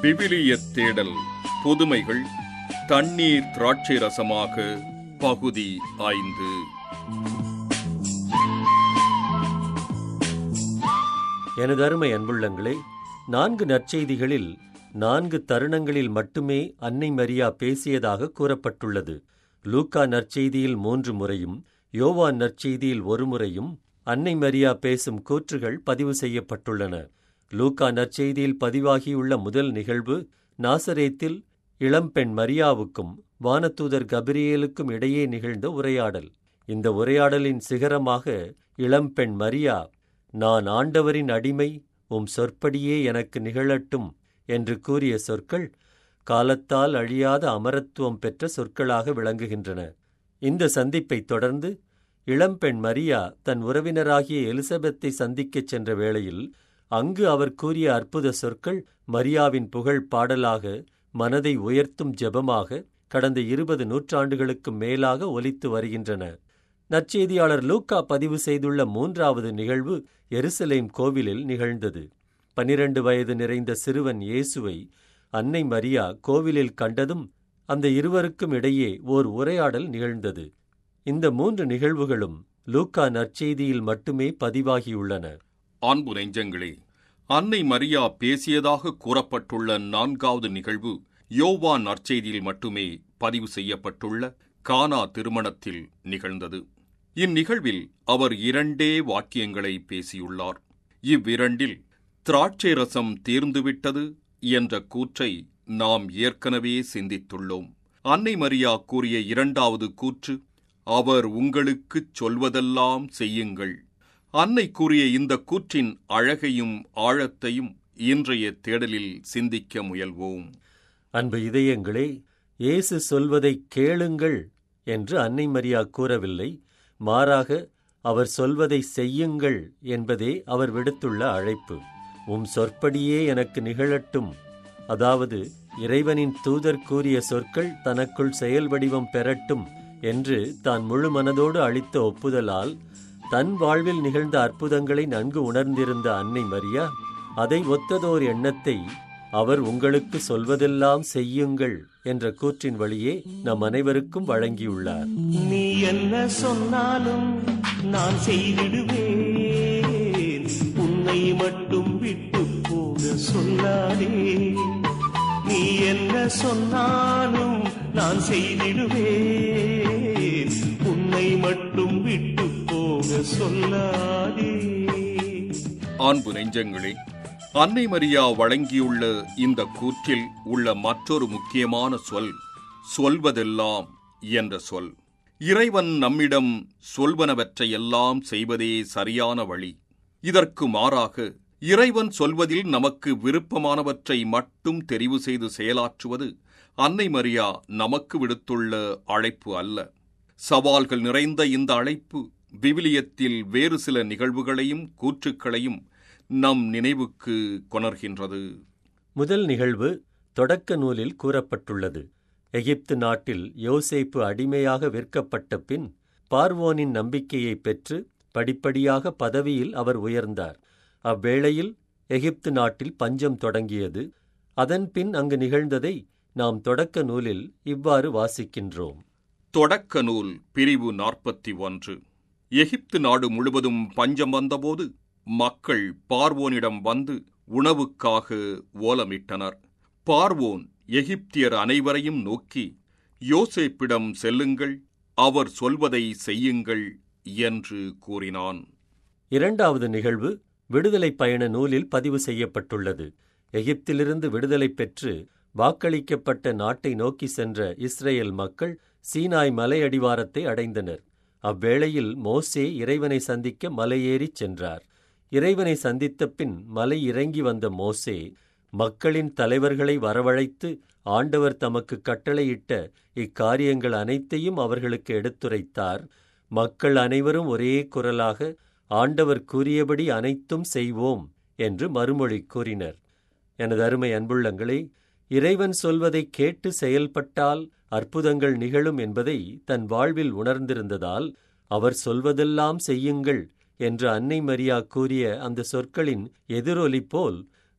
விவிலிய தேடல் புதுமைகள் தண்ணீர் திராட்சை ரசமாக பகுதி ஐந்து எனது அருமை அன்புள்ளங்களே நான்கு நற்செய்திகளில் நான்கு தருணங்களில் மட்டுமே அன்னை மரியா பேசியதாக கூறப்பட்டுள்ளது லூக்கா நற்செய்தியில் மூன்று முறையும் யோவான் நற்செய்தியில் ஒரு முறையும் அன்னை மரியா பேசும் கூற்றுகள் பதிவு செய்யப்பட்டுள்ளன லூக்கா நற்செய்தியில் பதிவாகியுள்ள முதல் நிகழ்வு நாசரேத்தில் இளம்பெண் மரியாவுக்கும் வானதூதர் கபிரியேலுக்கும் இடையே நிகழ்ந்த உரையாடல் இந்த உரையாடலின் சிகரமாக இளம்பெண் மரியா நான் ஆண்டவரின் அடிமை உம் சொற்படியே எனக்கு நிகழட்டும் என்று கூறிய சொற்கள் காலத்தால் அழியாத அமரத்துவம் பெற்ற சொற்களாக விளங்குகின்றன இந்த சந்திப்பைத் தொடர்ந்து இளம்பெண் மரியா தன் உறவினராகிய எலிசபெத்தை சந்திக்கச் சென்ற வேளையில் அங்கு அவர் கூறிய அற்புத சொற்கள் மரியாவின் புகழ் பாடலாக மனதை உயர்த்தும் ஜெபமாக கடந்த இருபது நூற்றாண்டுகளுக்கு மேலாக ஒலித்து வருகின்றன நற்செய்தியாளர் லூக்கா பதிவு செய்துள்ள மூன்றாவது நிகழ்வு எருசலேம் கோவிலில் நிகழ்ந்தது பனிரண்டு வயது நிறைந்த சிறுவன் இயேசுவை அன்னை மரியா கோவிலில் கண்டதும் அந்த இருவருக்கும் இடையே ஓர் உரையாடல் நிகழ்ந்தது இந்த மூன்று நிகழ்வுகளும் லூக்கா நற்செய்தியில் மட்டுமே பதிவாகியுள்ளன அன்பு நெஞ்சங்களே அன்னை மரியா பேசியதாக கூறப்பட்டுள்ள நான்காவது நிகழ்வு யோவான் நற்செய்தியில் மட்டுமே பதிவு செய்யப்பட்டுள்ள கானா திருமணத்தில் நிகழ்ந்தது இந்நிகழ்வில் அவர் இரண்டே வாக்கியங்களை பேசியுள்ளார் இவ்விரண்டில் திராட்சை ரசம் தீர்ந்துவிட்டது என்ற கூற்றை நாம் ஏற்கனவே சிந்தித்துள்ளோம் அன்னை மரியா கூறிய இரண்டாவது கூற்று அவர் உங்களுக்குச் சொல்வதெல்லாம் செய்யுங்கள் அன்னை கூறிய இந்த கூற்றின் அழகையும் ஆழத்தையும் இன்றைய தேடலில் சிந்திக்க முயல்வோம் அன்பு இதயங்களே இயேசு சொல்வதைக் கேளுங்கள் என்று அன்னை மரியா கூறவில்லை மாறாக அவர் சொல்வதை செய்யுங்கள் என்பதே அவர் விடுத்துள்ள அழைப்பு உம் சொற்படியே எனக்கு நிகழட்டும் அதாவது இறைவனின் தூதர் கூறிய சொற்கள் தனக்குள் செயல் வடிவம் பெறட்டும் என்று தான் முழு மனதோடு அளித்த ஒப்புதலால் தன் வாழ்வில் நிகழ்ந்த அற்புதங்களை நன்கு உணர்ந்திருந்த அன்னை மரியா அதை ஒத்ததோர் எண்ணத்தை அவர் உங்களுக்கு சொல்வதெல்லாம் செய்யுங்கள் என்ற கூற்றின் வழியே நம் அனைவருக்கும் வழங்கியுள்ளார் நீ என்ன சொன்னாலும் நான் செய்திடுவேன் உன்னை மட்டும் விட்டு போக சொல்லாதே நீ என்ன சொன்னாலும் நான் செய்திடுவேன் உன்னை மட்டும் விட்டு போக சொல்லாதே அன்பு நெஞ்சங்களே அன்னை மரியா வழங்கியுள்ள இந்த கூற்றில் உள்ள மற்றொரு முக்கியமான சொல் சொல்வதெல்லாம் என்ற சொல் இறைவன் நம்மிடம் சொல்வனவற்றையெல்லாம் செய்வதே சரியான வழி இதற்கு மாறாக இறைவன் சொல்வதில் நமக்கு விருப்பமானவற்றை மட்டும் தெரிவு செய்து செயலாற்றுவது அன்னை மரியா நமக்கு விடுத்துள்ள அழைப்பு அல்ல சவால்கள் நிறைந்த இந்த அழைப்பு விவிலியத்தில் வேறு சில நிகழ்வுகளையும் கூற்றுக்களையும் நம் நினைவுக்கு கொணர்கின்றது முதல் நிகழ்வு தொடக்க நூலில் கூறப்பட்டுள்ளது எகிப்து நாட்டில் யோசேப்பு அடிமையாக விற்கப்பட்ட பின் பார்வோனின் நம்பிக்கையை பெற்று படிப்படியாக பதவியில் அவர் உயர்ந்தார் அவ்வேளையில் எகிப்து நாட்டில் பஞ்சம் தொடங்கியது அதன் பின் அங்கு நிகழ்ந்ததை நாம் தொடக்க நூலில் இவ்வாறு வாசிக்கின்றோம் தொடக்க நூல் பிரிவு நாற்பத்தி ஒன்று எகிப்து நாடு முழுவதும் பஞ்சம் வந்தபோது மக்கள் பார்வோனிடம் வந்து உணவுக்காக ஓலமிட்டனர் பார்வோன் எகிப்தியர் அனைவரையும் நோக்கி யோசேப்பிடம் செல்லுங்கள் அவர் சொல்வதை செய்யுங்கள் என்று கூறினான் இரண்டாவது நிகழ்வு விடுதலை பயண நூலில் பதிவு செய்யப்பட்டுள்ளது எகிப்திலிருந்து விடுதலை பெற்று வாக்களிக்கப்பட்ட நாட்டை நோக்கி சென்ற இஸ்ரேல் மக்கள் சீனாய் மலை அடிவாரத்தை அடைந்தனர் அவ்வேளையில் மோசே இறைவனை சந்திக்க மலையேறிச் சென்றார் இறைவனை சந்தித்த பின் மலை இறங்கி வந்த மோசே மக்களின் தலைவர்களை வரவழைத்து ஆண்டவர் தமக்கு கட்டளையிட்ட இக்காரியங்கள் அனைத்தையும் அவர்களுக்கு எடுத்துரைத்தார் மக்கள் அனைவரும் ஒரே குரலாக ஆண்டவர் கூறியபடி அனைத்தும் செய்வோம் என்று மறுமொழி கூறினர் எனது அருமை அன்புள்ளங்களே இறைவன் சொல்வதை கேட்டு செயல்பட்டால் அற்புதங்கள் நிகழும் என்பதை தன் வாழ்வில் உணர்ந்திருந்ததால் அவர் சொல்வதெல்லாம் செய்யுங்கள் என்று அன்னை மரியா கூறிய அந்த சொற்களின் எதிரொலி போல்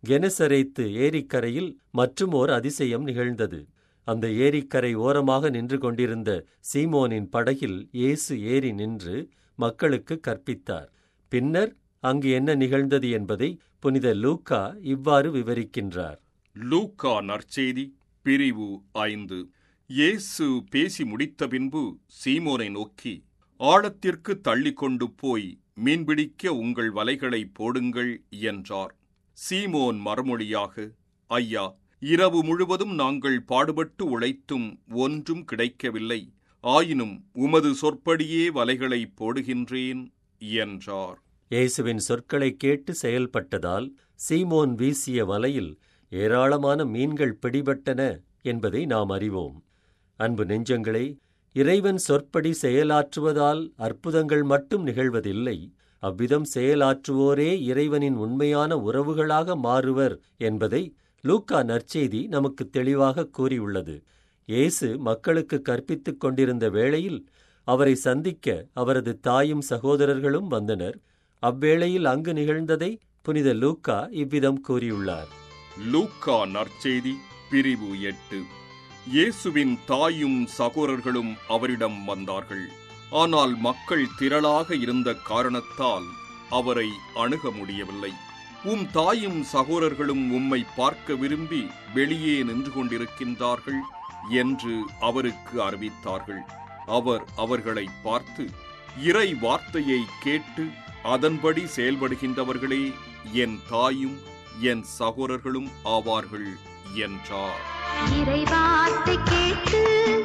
கெனசரேத்து ஏரிக்கரையில் மற்றும் ஓர் அதிசயம் நிகழ்ந்தது அந்த ஏரிக்கரை ஓரமாக நின்று கொண்டிருந்த சீமோனின் படகில் இயேசு ஏறி நின்று மக்களுக்கு கற்பித்தார் பின்னர் அங்கு என்ன நிகழ்ந்தது என்பதை புனித லூக்கா இவ்வாறு விவரிக்கின்றார் லூக்கா நற்செய்தி பிரிவு ஐந்து இயேசு பேசி முடித்த பின்பு சீமோனை நோக்கி ஆழத்திற்கு தள்ளிக் கொண்டு போய் மீன்பிடிக்க உங்கள் வலைகளை போடுங்கள் என்றார் சீமோன் மறுமொழியாக ஐயா இரவு முழுவதும் நாங்கள் பாடுபட்டு உழைத்தும் ஒன்றும் கிடைக்கவில்லை ஆயினும் உமது சொற்படியே வலைகளை போடுகின்றேன் என்றார் இயேசுவின் சொற்களைக் கேட்டு செயல்பட்டதால் சீமோன் வீசிய வலையில் ஏராளமான மீன்கள் பிடிபட்டன என்பதை நாம் அறிவோம் அன்பு நெஞ்சங்களே இறைவன் சொற்படி செயலாற்றுவதால் அற்புதங்கள் மட்டும் நிகழ்வதில்லை அவ்விதம் செயலாற்றுவோரே இறைவனின் உண்மையான உறவுகளாக மாறுவர் என்பதை லூக்கா நற்செய்தி நமக்கு தெளிவாக கூறியுள்ளது இயேசு மக்களுக்கு கற்பித்துக் கொண்டிருந்த வேளையில் அவரை சந்திக்க அவரது தாயும் சகோதரர்களும் வந்தனர் அவ்வேளையில் அங்கு நிகழ்ந்ததை புனித லூக்கா இவ்விதம் கூறியுள்ளார் லூக்கா நற்செய்தி பிரிவு எட்டு இயேசுவின் தாயும் சகோதரர்களும் அவரிடம் வந்தார்கள் ஆனால் மக்கள் திரளாக இருந்த காரணத்தால் அவரை அணுக முடியவில்லை உம் தாயும் சகோதரர்களும் உம்மை பார்க்க விரும்பி வெளியே நின்று கொண்டிருக்கின்றார்கள் என்று அவருக்கு அறிவித்தார்கள் அவர் அவர்களை பார்த்து இறை வார்த்தையை கேட்டு அதன்படி செயல்படுகின்றவர்களே என் தாயும் என் சகோதரர்களும் ஆவார்கள் என்றார் இறைவார்த்தை கேட்டு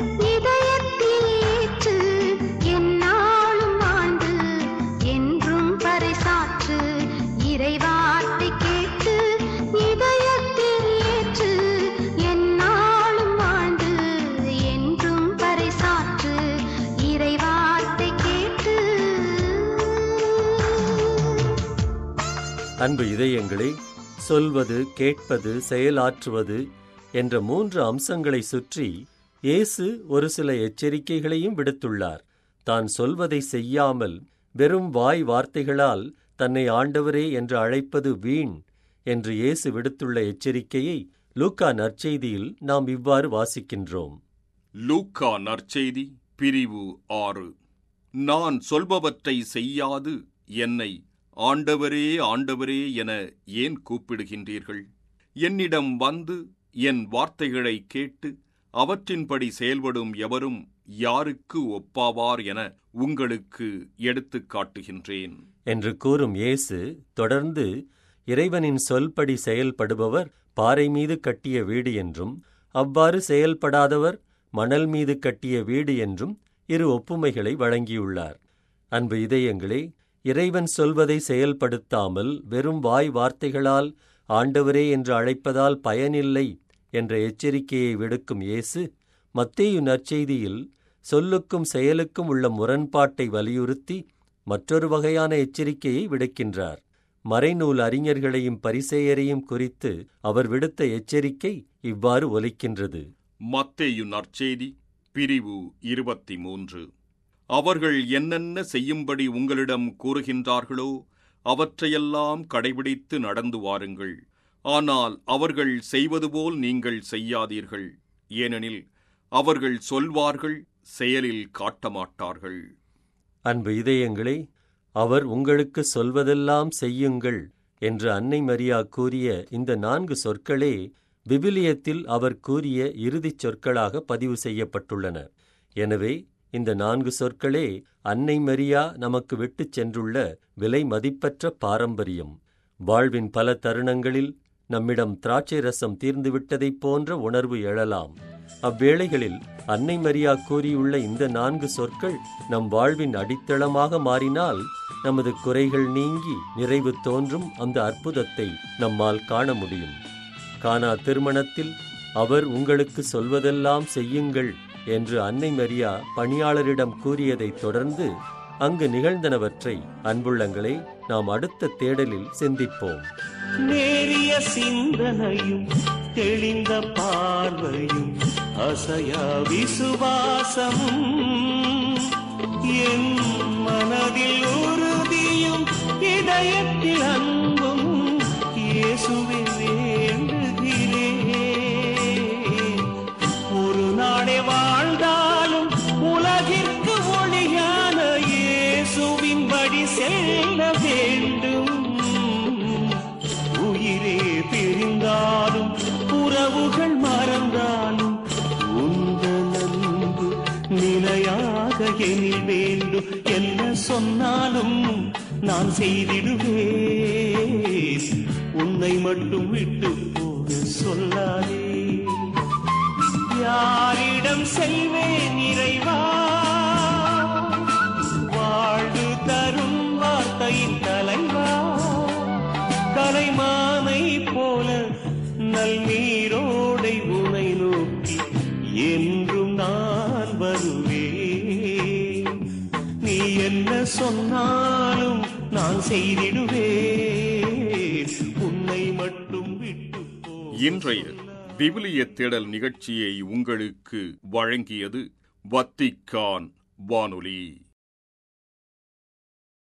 இதயத்தில் ஏற்று எந்நாளும் வாழ்ந்து என்றும் பறைசாற்று இறைவார்த்தை கேட்டு இதயத்தில் ஏற்று எந்நாளும் வாழ்ந்து என்றும் பறைசாற்று இறைவார்த்தை கேட்டு அன்பு இதயங்களே சொல்வது கேட்பது செயலாற்றுவது என்ற மூன்று அம்சங்களை சுற்றி இயேசு ஒரு சில எச்சரிக்கைகளையும் விடுத்துள்ளார் தான் சொல்வதை செய்யாமல் வெறும் வாய் வார்த்தைகளால் தன்னை ஆண்டவரே என்று அழைப்பது வீண் என்று இயேசு விடுத்துள்ள எச்சரிக்கையை லூக்கா நற்செய்தியில் நாம் இவ்வாறு வாசிக்கின்றோம் லூக்கா நற்செய்தி பிரிவு ஆறு நான் சொல்பவற்றை செய்யாது என்னை ஆண்டவரே ஆண்டவரே என ஏன் கூப்பிடுகின்றீர்கள் என்னிடம் வந்து என் வார்த்தைகளை கேட்டு அவற்றின்படி செயல்படும் எவரும் யாருக்கு ஒப்பாவார் என உங்களுக்கு எடுத்துக் காட்டுகின்றேன் என்று கூறும் இயேசு தொடர்ந்து இறைவனின் சொல்படி செயல்படுபவர் பாறை மீது கட்டிய வீடு என்றும் அவ்வாறு செயல்படாதவர் மணல் மீது கட்டிய வீடு என்றும் இரு ஒப்புமைகளை வழங்கியுள்ளார் அன்பு இதயங்களே இறைவன் சொல்வதை செயல்படுத்தாமல் வெறும் வாய் வார்த்தைகளால் ஆண்டவரே என்று அழைப்பதால் பயனில்லை என்ற எச்சரிக்கையை விடுக்கும் இயேசு மத்தேயு நற்செய்தியில் சொல்லுக்கும் செயலுக்கும் உள்ள முரண்பாட்டை வலியுறுத்தி மற்றொரு வகையான எச்சரிக்கையை விடுக்கின்றார் மறைநூல் அறிஞர்களையும் பரிசேயரையும் குறித்து அவர் விடுத்த எச்சரிக்கை இவ்வாறு ஒலிக்கின்றது மத்தேயு நற்செய்தி பிரிவு இருபத்தி மூன்று அவர்கள் என்னென்ன செய்யும்படி உங்களிடம் கூறுகின்றார்களோ அவற்றையெல்லாம் கடைபிடித்து நடந்து வாருங்கள் ஆனால் அவர்கள் செய்வது போல் நீங்கள் செய்யாதீர்கள் ஏனெனில் அவர்கள் சொல்வார்கள் செயலில் காட்டமாட்டார்கள் அன்பு இதயங்களே அவர் உங்களுக்கு சொல்வதெல்லாம் செய்யுங்கள் என்று அன்னை மரியா கூறிய இந்த நான்கு சொற்களே விவிலியத்தில் அவர் கூறிய இறுதிச் சொற்களாக பதிவு செய்யப்பட்டுள்ளன எனவே இந்த நான்கு சொற்களே அன்னை மரியா நமக்கு விட்டுச் சென்றுள்ள விலை மதிப்பற்ற பாரம்பரியம் வாழ்வின் பல தருணங்களில் நம்மிடம் திராட்சை ரசம் தீர்ந்துவிட்டதைப் போன்ற உணர்வு எழலாம் அவ்வேளைகளில் அன்னை மரியா கூறியுள்ள இந்த நான்கு சொற்கள் நம் வாழ்வின் அடித்தளமாக மாறினால் நமது குறைகள் நீங்கி நிறைவு தோன்றும் அந்த அற்புதத்தை நம்மால் காண முடியும் கானா திருமணத்தில் அவர் உங்களுக்கு சொல்வதெல்லாம் செய்யுங்கள் என்று அன்னை மரியா பணியாளரிடம் கூறியதைத் தொடர்ந்து அங்கு நிகழ்ந்தனவற்றை அன்புள்ளங்களே நாம் அடுத்த தேடலில் சிந்திப்போம் நேரிய சிந்தனையும் தெளிந்த பார்வையும் அசையா விசுவாசமும் என் மனதில் உறுதியும் இதயத்தில் அன்பும் இயேசுவே வேண்டுகிறேன் ஒரு நாளே வாழ்ந்தாலும் உலகிற்கு ஒளியான இயேசுவின் வழி செல்ல வேண்டும் உயிரே பிரிந்தாலும் உறவுகள் மறந்தாலும் உந்தன் அன்பு நிலையாக எனில் வேண்டும் என்ன சொன்னாலும் நான் செய்திடுவேன் உன்னை மட்டும் விட்டு போக சொல்லாதே யாரிடம் செல்வேன் இறைவா வாழ்வு தரும் வார்த்தையின் தலைவா கலைமானை போல நல் நீரோடை உனை நோக்கி என்றும் நான் வருவேன் நீ என்ன சொன்னாலும் நான் செய்திடுவேன் உன்னை மட்டும் விட்டு போ இன்றைய விவிலிய தேடல் நிகழ்ச்சியை உங்களுக்கு வழங்கியது வத்திக்கான் வானொலி